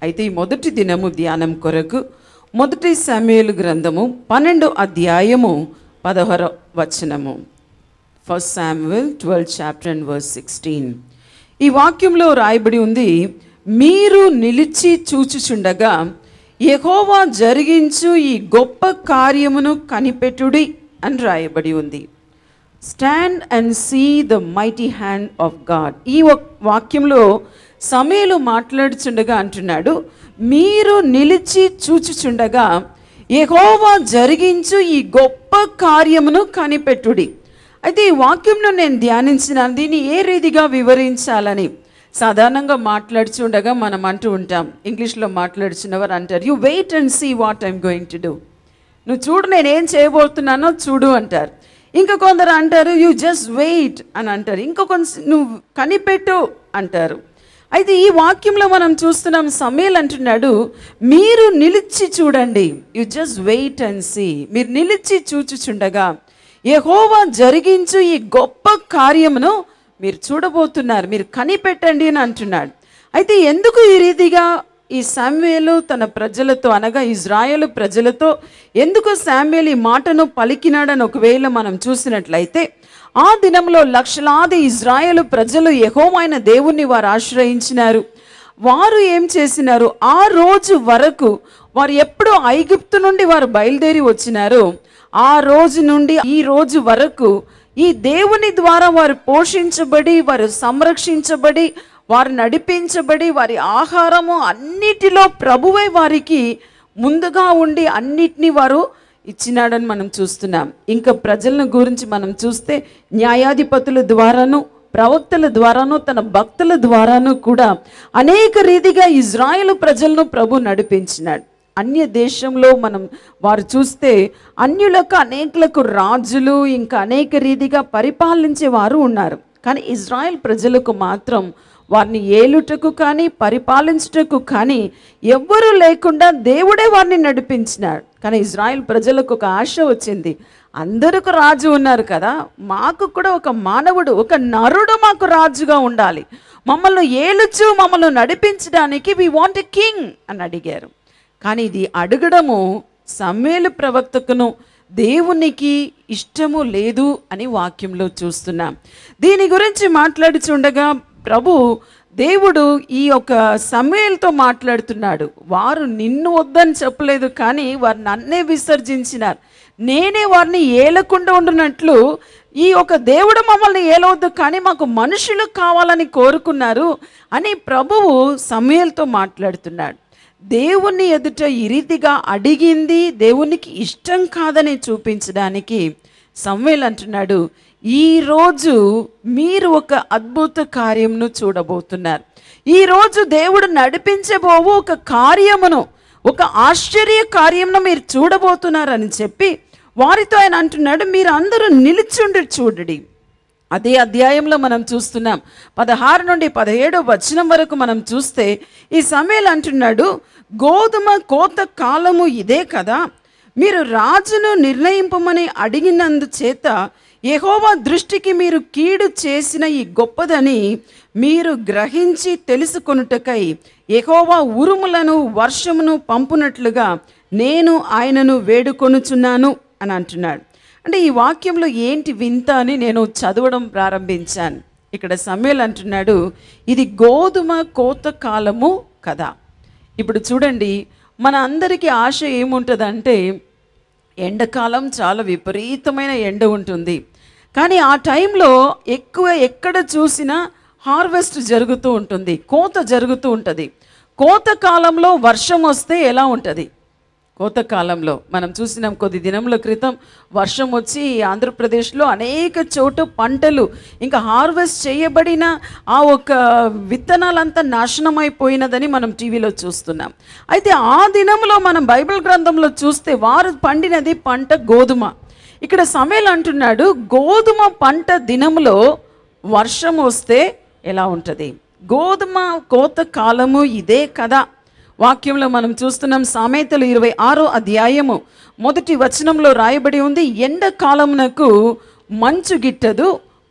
అయితే ఈ మొదటి దినము ధ్యానం కొరకు మొదటి సమయలు గ్రంథము పన్నెండు అధ్యాయము పదహార వచనము first Samuel twelve chapter and verse sixteen ఈ వాక్యంలో రాయబడి ఉంది మీరు నిలిచి చూచుచుండగా యెహోవా జరిగించు ఈ గొప్ప కార్యమును కనిపెట్టుడి అని రాయబడి ఉంది stand and see the mighty hand of God ఈ ఒక్- వాక్యంలో సమయలు మాట్లాడుచుండగా అంటున్నాడు మీరు నిలిచి చూచుచుండగా యెహోవా జరిగించు ఈ గొప్ప కార్యమును కనిపెట్టుడి అయితే ఈ వాక్యంలో నేను ధ్యానించిన దీన్ని ఏ రీతిగా వివరించాలని సాధారణంగా మాట్లాడుచుండగా మనం అంటూ ఉంటాం ఇంగ్లీష్లో మాట్లాడుచున్నవారు అంటారు you wait and see what I'm going to do నువ్వు చూడు నేనేం చేయబోతున్నానో చూడు అంటారు ఇంకా కొందరు అంటారు యు జస్ట్ వెయిట్ అని అంటారు ఇంకా కొంచెం నువ్వు కనిపెట్టు అంటారు అయితే ఈ వాక్యంలో మనం చూస్తున్నాం సమయలు అంటున్నాడు మీరు నిలిచి చూడండి you just wait and see మీరు నిలిచి చూచుచుండగా యెహోవా జరిగించు ఈ గొప్ప కార్యమును మీరు చూడబోతున్నారు మీరు కనిపెట్టండి అని అంటున్నాడు అయితే ఎందుకు ఈ రీతిగా ఈ శామ్యుయేలు తన ప్రజలతో అనగా ఇజ్రాయేలు ప్రజలతో ఎందుకు శామ్యుయేలు ఈ మాటను పలికినాడని ఒకవేళ మనం చూసినట్లయితే ఆ దినంలో లక్షలాది ఇజ్రాయేలు ప్రజలు యెహోవైన దేవుణ్ణి వారు ఆశ్రయించినారు వారు ఏం చేసినారు ఆ రోజు వరకు వారు ఎప్పుడు ఐగుప్తు నుండి వారు బయలుదేరి వచ్చినారో ఆ రోజు నుండి ఈ రోజు వరకు ఈ దేవుని ద్వారా వారు పోషించబడి వారు సంరక్షించబడి వారు నడిపించబడి వారి ఆహారము అన్నిటిలో ప్రభువే వారికి ముందుగా ఉండి అన్నిటినీ వారు ఇచ్చినాడని మనం చూస్తున్నాం ఇంకా ప్రజలను గురించి మనం చూస్తే న్యాయాధిపతుల ద్వారాను ప్రవక్తల ద్వారాను తన భక్తుల ద్వారాను కూడా అనేక రీతిగా ఇజ్రాయేల్ ప్రజలను ప్రభు నడిపించినాడు అన్య దేశంలో మనం వారు చూస్తే అన్యులకు అనేకులకు రాజులు ఇంకా అనేక రీతిగా పరిపాలించే వారు ఉన్నారు కానీ ఇజ్రాయెల్ ప్రజలకు మాత్రం వారిని ఏలుటకు కానీ పరిపాలించుటకు కానీ ఎవ్వరూ లేకుండా దేవుడే వారిని నడిపించినాడు కానీ ఇజ్రాయెల్ ప్రజలకు ఒక ఆశ వచ్చింది అందరికి రాజు ఉన్నారు కదా మాకు కూడా ఒక మానవుడు ఒక నరుడు మాకు రాజుగా ఉండాలి మమ్మల్ని ఏలుచు మమ్మల్ని నడిపించడానికి వి వాంట్ ఎ కింగ్ అని అడిగారు కానీ ఇది అడగడము సమ్మేలు ప్రవక్తకును దేవునికి ఇష్టము లేదు అని వాక్యంలో చూస్తున్నాం దీని గురించి మాట్లాడుచుండగా ప్రభు దేవుడు ఈ యొక్క సమయలతో మాట్లాడుతున్నాడు వారు నిన్ను వద్దని చెప్పలేదు కానీ వారు నన్నే విసర్జించినారు నేనే వారిని ఏలకుండా ఉండునట్లు ఈ ఒక దేవుడు మమ్మల్ని ఏలవద్దు కానీ మాకు మనుషులు కావాలని కోరుకున్నారు అని ప్రభువు సమయలతో మాట్లాడుతున్నాడు దేవుని ఎదుట ఈ రీతిగా అడిగింది దేవునికి ఇష్టం కాదని చూపించడానికి సమ్వేల్ అంటున్నాడు ఈరోజు మీరు ఒక అద్భుత కార్యమును చూడబోతున్నారు ఈరోజు దేవుడు నడిపించబోవు ఒక కార్యమును ఒక ఆశ్చర్య కార్యమును మీరు చూడబోతున్నారని చెప్పి వారితో ఆయన అంటున్నాడు మీరు అందరూ నిలిచుండి చూడండి అదే అధ్యాయంలో మనం చూస్తున్నాం పదహారు నుండి పదిహేడు వచనం వరకు మనం చూస్తే ఈ సమయంలో అంటున్నాడు గోధుమ కోత కాలము ఇదే కదా మీరు రాజును నిర్ణయింపమని అడిగినందుచేత యెహోవా దృష్టికి మీరు కీడు చేసిన ఈ గొప్పదని మీరు గ్రహించి తెలుసుకొనుటకై యెహోవా ఉరుములను వర్షమును పంపునట్లుగా నేను ఆయనను వేడుకొనుచున్నాను అని అంటున్నాడు అంటే ఈ వాక్యంలో ఏంటి వింత అని నేను చదవడం ప్రారంభించాను ఇక్కడ సమయలు అంటున్నాడు ఇది గోధుమ కోత కాలము కదా ఇప్పుడు చూడండి మన అందరికీ ఆశ ఏముంటుందంటే ఎండాకాలం చాలా విపరీతమైన ఎండ ఉంటుంది కానీ ఆ టైంలో ఎక్కువ ఎక్కడ చూసినా హార్వెస్ట్ జరుగుతూ ఉంటుంది కోత జరుగుతూ ఉంటుంది కోత కాలంలో వర్షం వస్తే ఎలా ఉంటుంది కోత కాలంలో మనం చూసినాం కొద్ది దినముల క్రితం వర్షం వచ్చి ఆంధ్రప్రదేశ్లో అనేక చోట పంటలు ఇంకా హార్వెస్ట్ చేయబడిన ఆ ఒక విత్తనాలంతా నాశనం అయిపోయినదని మనం టీవీలో చూస్తున్నాం అయితే ఆ దినంలో మనం బైబిల్ గ్రంథంలో చూస్తే వారు పండినది పంట గోధుమ ఇక్కడ సమయలు అంటున్నాడు గోధుమ పంట దినములో వర్షం వస్తే ఎలా ఉంటుంది గోధుమ కోత కాలము ఇదే కదా వాక్యంలో మనం చూస్తున్నాం సామెతలు ఇరవై ఆరో అధ్యాయము మొదటి వచనంలో రాయబడి ఉంది ఎండ కాలమునకు మంచు గిట్టదు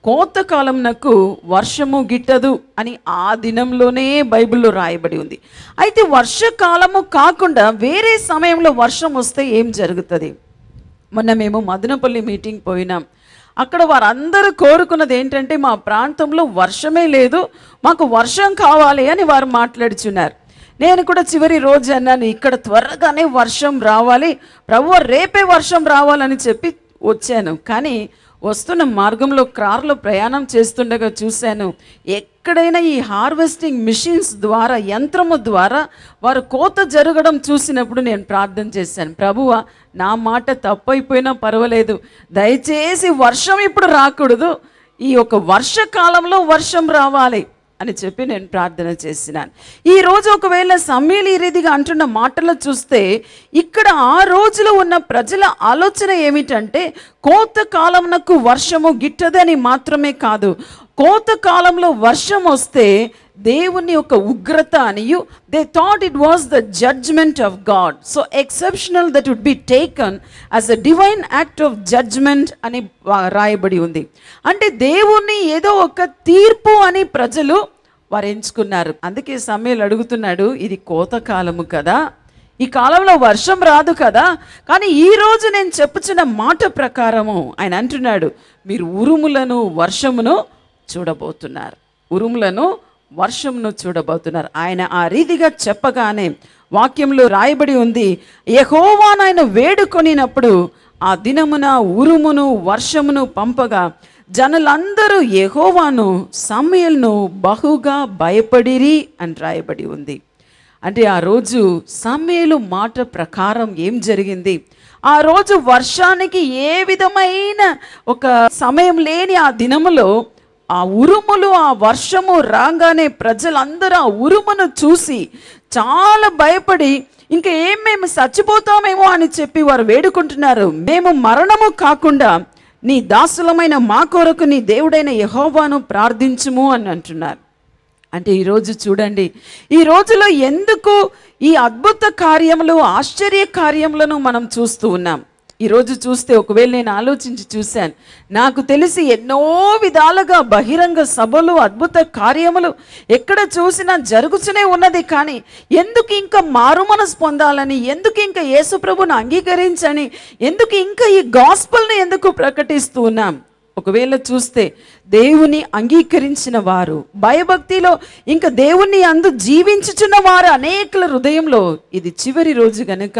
కోత కాలంనకు వర్షము గిట్టదు అని ఆ దినంలోనే బైబిల్లో రాయబడి ఉంది అయితే వర్షకాలము కాకుండా వేరే సమయంలో వర్షం వస్తే ఏం జరుగుతుంది మొన్న మేము మదనపల్లి మీటింగ్ పోయినాం అక్కడ వారందరూ కోరుకున్నది ఏంటంటే మా ప్రాంతంలో వర్షమే లేదు మాకు వర్షం కావాలి అని వారు మాట్లాడుచున్నారు నేను కూడా చివరి రోజు అన్నాను ఇక్కడ త్వరగానే వర్షం రావాలి ప్రభు రేపే వర్షం రావాలని చెప్పి వచ్చాను కానీ వస్తున్న మార్గంలో కార్లో ప్రయాణం చేస్తుండగా చూశాను ఎక్కడైనా ఈ హార్వెస్టింగ్ మిషన్స్ ద్వారా యంత్రము ద్వారా వారు కోత జరగడం చూసినప్పుడు నేను ప్రార్థన చేశాను ప్రభువా నా మాట తప్పైపోయినా పర్వాలేదు దయచేసి వర్షం ఇప్పుడు రాకూడదు ఈ యొక్క వర్షకాలంలో వర్షం రావాలి అని చెప్పి నేను ప్రార్థన చేసినాను ఈ రోజు ఒకవేళ సమ్మెలు ఈ రీతిగా అంటున్న మాటలు చూస్తే ఇక్కడ ఆ రోజులో ఉన్న ప్రజల ఆలోచన ఏమిటంటే కోత కాలంనకు వర్షము గిట్టదని మాత్రమే కాదు కోత కాలంలో వర్షం వస్తే దేవుని యొక్క ఉగ్రత అనియు they thought it was the judgement of God so exceptional that would be taken as a divine act of judgement అని వా- రాయబడి ఉంది అంటే దేవుణ్ణి ఏదో ఒక తీర్పు అని ప్రజలు వారు ఎంచుకున్నారు అందుకే సమయాలు అడుగుతున్నాడు ఇది కోత కాలము కదా ఈ కాలంలో వర్షం రాదు కదా కానీ ఈ రోజు నేను చెప్పుచున్న మాట ప్రకారము ఆయన అంటున్నాడు మీరు ఉరుములను వర్షమును చూడబోతున్నారు ఉరుములను వర్షమును చూడబోతున్నారు ఆయన ఆ రీతిగా చెప్పగానే వాక్యంలో రాయబడి ఉంది యెహోవానాయన వేడుకొనినప్పుడు ఆ దినమున ఉరుమును వర్షమును పంపగా జనులందరూ యెహోవాను సమయల్ను బహుగా భయపడిరి అని రాయబడి ఉంది అంటే ఆ రోజు సమయలు మాట ప్రకారం ఏం జరిగింది ఆ రోజు వర్షానికి ఏ విధమైన ఒక సమయం లేని ఆ దినములో ఆ ఉరుములు ఆ వర్షము రాగానే ప్రజలందరూ ఆ ఉరుమును చూసి చాలా భయపడి ఇంకా ఏం మేము చచ్చిపోతామేమో అని చెప్పి వారు వేడుకుంటున్నారు మేము మరణము కాకుండా నీ దాసులమైన మా కొరకు నీ దేవుడైన యహోవాను ప్రార్థించుము అని అంటున్నారు అంటే ఈరోజు చూడండి ఈ రోజులో ఎందుకు ఈ అద్భుత కార్యములు ఆశ్చర్య కార్యములను మనం చూస్తూ ఉన్నాం ఈరోజు చూస్తే ఒకవేళ నేను ఆలోచించి చూశాను నాకు తెలిసి ఎన్నో విధాలుగా బహిరంగ సభలు అద్భుత కార్యములు ఎక్కడ చూసినా జరుగుతూనే ఉన్నది కానీ ఎందుకు ఇంకా మారుమనసు పొందాలని ఎందుకు ఇంకా యేసుప్రభుని అంగీకరించని ఎందుకు ఇంకా ఈ గాస్పల్ని ఎందుకు ప్రకటిస్తూ ఉన్నాం ఒకవేళ చూస్తే దేవుని అంగీకరించిన వారు భయభక్తిలో ఇంకా దేవుణ్ణి అందు జీవించుచున్న వారు అనేకుల హృదయంలో ఇది చివరి రోజు గనుక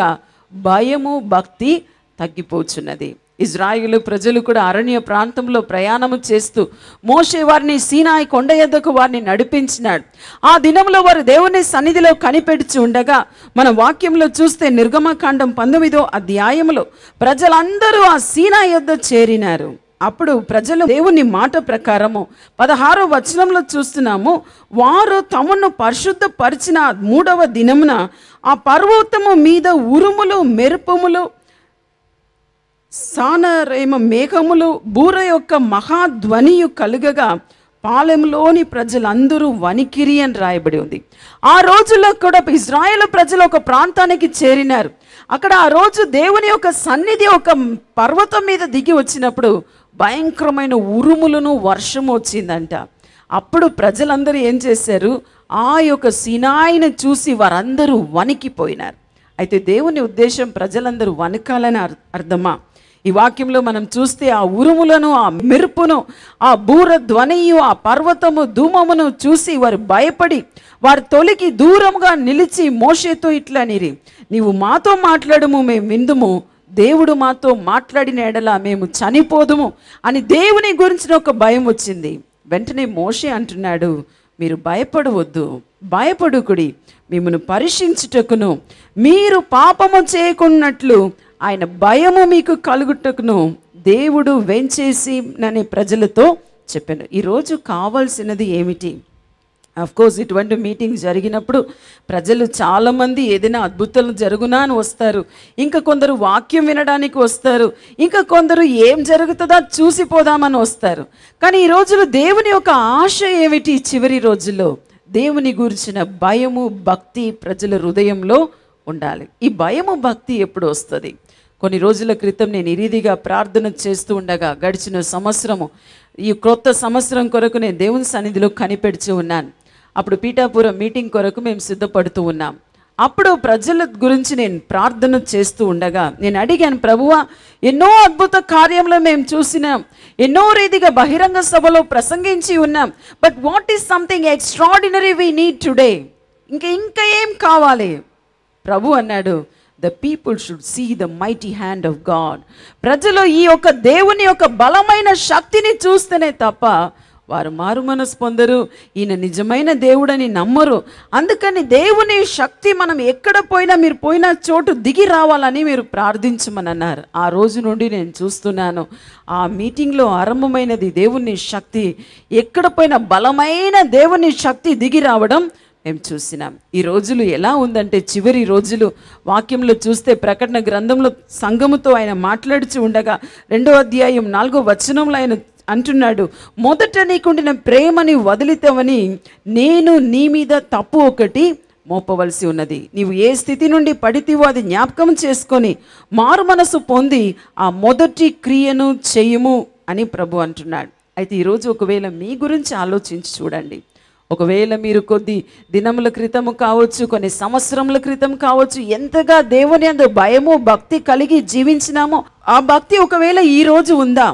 భయము భక్తి తగ్గిపోచున్నది ఇజ్రాయిలు ప్రజలు కూడా అరణ్య ప్రాంతంలో ప్రయాణము చేస్తూ మోషే వారిని సీనాయి కొండ ఎద్దకు వారిని నడిపించినాడు ఆ దినంలో వారు దేవుని సన్నిధిలో కనిపెడుచు ఉండగా మన వాక్యంలో చూస్తే నిర్గమకాండం పంతొమ్మిదో అధ్యాయంలో ప్రజలందరూ ఆ సీనా యొద్ద చేరినారు అప్పుడు ప్రజలు దేవుని మాట ప్రకారము పదహారో వచనంలో చూస్తున్నాము వారు తమను పరిశుద్ధపరిచిన మూడవ దినమున ఆ పర్వతము మీద ఉరుములు మెరుపుములు సానరేమ మేఘములు బూర యొక్క మహాధ్వనియు కలుగగా పాలెంలోని ప్రజలందరూ వణికిరి అని రాయబడి ఉంది ఆ రోజుల్లో కూడా ఇజ్రాయేల్ ప్రజలు ఒక ప్రాంతానికి చేరినారు అక్కడ ఆ రోజు దేవుని యొక్క సన్నిధి ఒక పర్వతం మీద దిగి వచ్చినప్పుడు భయంకరమైన ఉరుములను వర్షం వచ్చిందంట అప్పుడు ప్రజలందరూ ఏం చేశారు ఆ యొక్క సినాయిని చూసి వారందరూ వణికిపోయినారు అయితే దేవుని ఉద్దేశం ప్రజలందరూ వణకాలని అర్- అర్థమా ఈ వాక్యంలో మనం చూస్తే ఆ ఉరుములను ఆ మెరుపును ఆ బూర ధ్వనియు ఆ పర్వతము ధూమమును చూసి వారు భయపడి వారు తొలికి దూరంగా నిలిచి మోషేతో ఇట్లా నిరి నీవు మాతో మాట్లాడము మేము విందుము దేవుడు మాతో మాట్లాడిన ఎడల మేము చనిపోదుము అని దేవుని గురించిన ఒక భయం వచ్చింది వెంటనే మోషే అంటున్నాడు మీరు భయపడవద్దు భయపడుకుడి మిమ్మను పరీక్షించుటకును మీరు పాపము చేయకున్నట్లు ఆయన భయము మీకు కలుగుటకును దేవుడు వెంచేసి ననే ప్రజలతో చెప్పాను ఈరోజు కావాల్సినది ఏమిటి అఫ్ కోర్స్ ఇటువంటి మీటింగ్ జరిగినప్పుడు ప్రజలు చాలామంది ఏదైనా అద్భుతాలు జరుగునా అని వస్తారు ఇంకా కొందరు వాక్యం వినడానికి వస్తారు ఇంకా కొందరు ఏం జరుగుతుందో అది చూసిపోదామని వస్తారు కానీ ఈ రోజులో దేవుని యొక్క ఆశ ఏమిటి ఈ చివరి రోజుల్లో దేవుని గురించిన భయము భక్తి ప్రజల హృదయంలో ఉండాలి ఈ భయము భక్తి ఎప్పుడు వస్తుంది కొన్ని రోజుల క్రితం నేను ఈ రీతిగా ప్రార్థన చేస్తూ ఉండగా గడిచిన సంవత్సరము ఈ క్రొత్త సంవత్సరం కొరకు నేను దేవుని సన్నిధిలో కనిపెడుచు ఉన్నాను అప్పుడు పీఠాపురం మీటింగ్ కొరకు మేము సిద్ధపడుతూ ఉన్నాం అప్పుడు ప్రజల గురించి నేను ప్రార్థన చేస్తూ ఉండగా నేను అడిగాను ప్రభువా ఎన్నో అద్భుత కార్యంలో మేము చూసినాం ఎన్నో రీతిగా బహిరంగ సభలో ప్రసంగించి ఉన్నాం but what is something extraordinary we need today ఇంకా ఇంకా ఏం కావాలి ప్రభు అన్నాడు the people should see the mighty hand of God ప్రజలు ఈ యొక్క దేవుని యొక్క బలమైన శక్తిని చూస్తేనే తప్ప వారు మారు మనసు పొందరు ఈయన నిజమైన దేవుడని నమ్మరు అందుకని దేవుని శక్తి మనం ఎక్కడ పోయినా మీరు పోయిన చోటు దిగి రావాలని మీరు ప్రార్థించమని అన్నారు ఆ రోజు నుండి నేను చూస్తున్నాను ఆ మీటింగ్లో ఆరంభమైనది దేవుని శక్తి ఎక్కడ పోయినా బలమైన దేవుని శక్తి దిగి రావడం మేము చూసినాం ఈ రోజులు ఎలా ఉందంటే చివరి రోజులు వాక్యంలో చూస్తే ప్రకటన గ్రంథంలో సంఘముతో ఆయన మాట్లాడుచు ఉండగా రెండో అధ్యాయం నాలుగో వచనంలో ఆయన అంటున్నాడు మొదట నీకుండిన ప్రేమని వదిలితవని నేను నీ మీద తప్పు ఒకటి మోపవలసి ఉన్నది నీవు ఏ స్థితి నుండి పడితివో అది జ్ఞాపకం చేసుకొని మారు మనసు పొంది ఆ మొదటి క్రియను చెయ్యము అని ప్రభు అంటున్నాడు అయితే ఈరోజు ఒకవేళ మీ గురించి ఆలోచించి చూడండి ఒకవేళ మీరు కొద్ది దినముల క్రితము కావచ్చు కొన్ని సంవత్సరముల క్రితం కావచ్చు ఎంతగా దేవుని అందు భయము భక్తి కలిగి జీవించినామో ఆ భక్తి ఒకవేళ ఈ రోజు ఉందా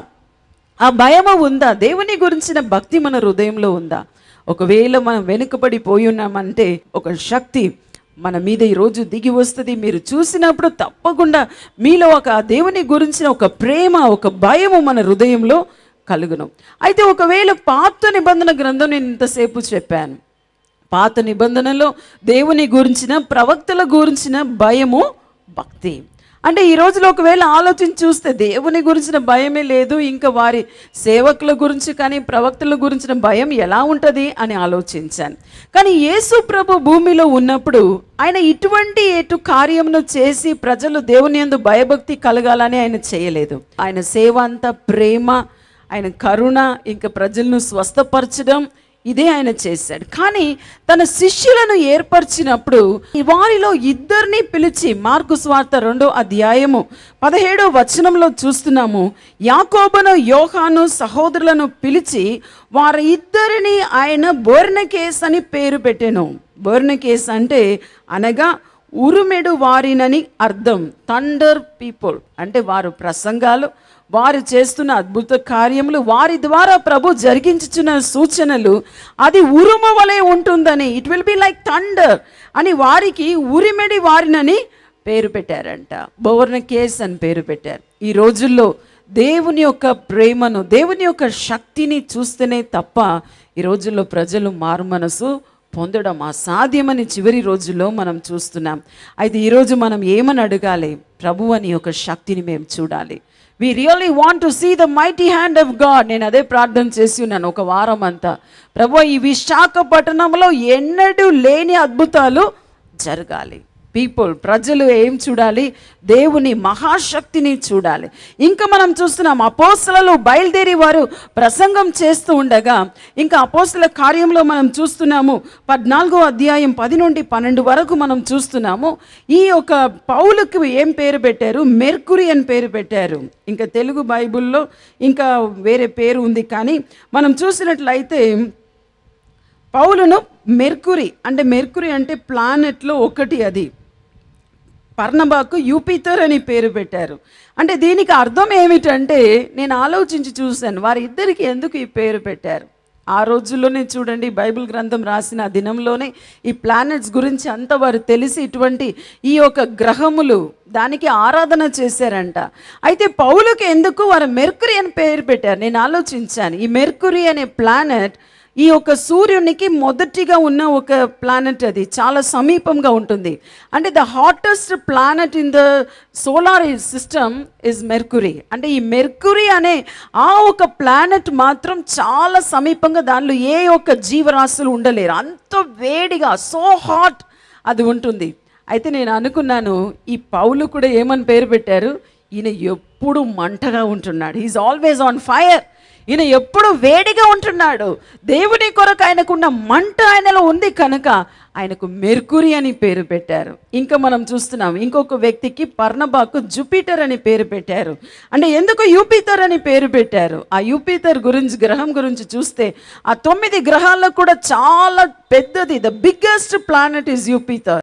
ఆ భయము ఉందా దేవుని గురించిన భక్తి మన హృదయంలో ఉందా ఒకవేళ మనం వెనుకబడి పోయి ఉన్నామంటే ఒక శక్తి మన మీద ఈరోజు దిగి వస్తుంది మీరు చూసినప్పుడు తప్పకుండా మీలో ఒక దేవుని గురించిన ఒక ప్రేమ ఒక భయము మన హృదయంలో కలుగును అయితే ఒకవేళ పాత నిబంధన గ్రంథం నేను ఇంతసేపు చెప్పాను పాత నిబంధనలో దేవుని గురించిన ప్రవక్తల గురించిన భయము భక్తి అంటే ఈ రోజులో ఒకవేళ ఆలోచించి చూస్తే దేవుని గురించిన భయమే లేదు ఇంకా వారి సేవకుల గురించి కానీ ప్రవక్తల గురించిన భయం ఎలా ఉంటుంది అని ఆలోచించాను కానీ యేసు ప్రభు భూమిలో ఉన్నప్పుడు ఆయన ఇటువంటి ఎటు కార్యమును చేసి ప్రజలు దేవుని యందు భయభక్తి కలగాలని ఆయన చేయలేదు ఆయన సేవ అంతా ప్రేమ ఆయన కరుణ ఇంకా ప్రజలను స్వస్థపరచడం ఇదే ఆయన చేశాడు కానీ తన శిష్యులను ఏర్పరిచినప్పుడు వారిలో ఇద్దరిని పిలిచి మార్కు స్వార్థ రెండో అధ్యాయము పదిహేడో వచనంలో చూస్తున్నాము యాకోబను యోహాను సహోదరులను పిలిచి వారి ఇద్దరిని ఆయన బోర్నకేస్ అని పేరు పెట్టాను బోర్నకేస్ అంటే అనగా ఉరుమెడు వారినని అర్థం థండర్ పీపుల్ అంటే వారు ప్రసంగాలు వారు చేస్తున్న అద్భుత కార్యములు వారి ద్వారా ప్రభు జరిగించుచున్న సూచనలు అది ఉరుము వలె ఉంటుందని it will be like thunder అని వారికి ఉరిమెడి వారినని పేరు పెట్టారంట బోర్న కేస్ అని పేరు పెట్టారు ఈ రోజుల్లో దేవుని యొక్క ప్రేమను దేవుని యొక్క శక్తిని చూస్తేనే తప్ప ఈ రోజుల్లో ప్రజలు మారు మనసు పొందడం అసాధ్యమని చివరి రోజుల్లో మనం చూస్తున్నాం అయితే ఈరోజు మనం ఏమని అడగాలి ప్రభు అని యొక్క శక్తిని మేము చూడాలి we really want to see the mighty hand of God నేను అదే ప్రార్థన చేసి ఉన్నాను ఒక వారం అంతా ప్రభు ఈ విశాఖపట్నంలో ఎన్నడూ లేని అద్భుతాలు జరగాలి పీపుల్ ప్రజలు ఏం చూడాలి దేవుని మహాశక్తిని చూడాలి ఇంకా మనం చూస్తున్నాం అపోస్తలలో బయలుదేరి వారు ప్రసంగం చేస్తూ ఉండగా ఇంకా అపోస్తల కార్యంలో మనం చూస్తున్నాము పద్నాలుగో అధ్యాయం పది నుండి పన్నెండు వరకు మనం చూస్తున్నాము ఈ యొక్క పౌలుకి ఏం పేరు పెట్టారు మెర్కురి అని పేరు పెట్టారు ఇంకా తెలుగు బైబిల్లో ఇంకా వేరే పేరు ఉంది కానీ మనం చూసినట్లయితే పౌలును మెర్కురి అంటే మెర్కురి అంటే ప్లానెట్లో ఒకటి అది పర్ణబాకు యూపితర్ అని పేరు పెట్టారు అంటే దీనికి అర్థం ఏమిటంటే నేను ఆలోచించి చూశాను వారి ఇద్దరికి ఎందుకు ఈ పేరు పెట్టారు ఆ రోజుల్లోనే చూడండి బైబిల్ గ్రంథం రాసిన ఆ దినంలోనే ఈ ప్లానెట్స్ గురించి అంత వారు తెలిసి ఇటువంటి ఈ యొక్క గ్రహములు దానికి ఆరాధన చేశారంట అయితే పౌలుకి ఎందుకు వారు మెర్కురీ అని పేరు పెట్టారు నేను ఆలోచించాను ఈ మెర్కురీ అనే ప్లానెట్ ఈ యొక్క సూర్యునికి మొదటిగా ఉన్న ఒక ప్లానెట్ అది చాలా సమీపంగా ఉంటుంది అంటే the hottest planet in the solar system is Mercury అంటే ఈ మెర్కురీ అనే ఆ ఒక ప్లానెట్ మాత్రం చాలా సమీపంగా దానిలో ఏ ఒక్క జీవరాశులు ఉండలేరు అంత వేడిగా సో హాట్ అది ఉంటుంది అయితే నేను అనుకున్నాను ఈ పౌలు కూడా ఏమని పేరు పెట్టారు ఈయన ఎప్పుడు మంటగా ఉంటున్నాడు హీఈస్ ఆల్వేస్ ఆన్ ఫైర్ ఈయన ఎప్పుడు వేడిగా ఉంటున్నాడు దేవుని కొరకు ఆయనకున్న మంట ఆయనలో ఉంది కనుక ఆయనకు మెర్కురి అని పేరు పెట్టారు ఇంకా మనం చూస్తున్నాం ఇంకొక వ్యక్తికి పర్ణబాకు జూపిటర్ అని పేరు పెట్టారు అంటే ఎందుకు యూపిటర్ అని పేరు పెట్టారు ఆ యూపిటర్ గురించి గ్రహం గురించి చూస్తే ఆ తొమ్మిది గ్రహాల్లో కూడా చాలా పెద్దది ద బిగ్గెస్ట్ ప్లానెట్ ఇస్ యూపిటర్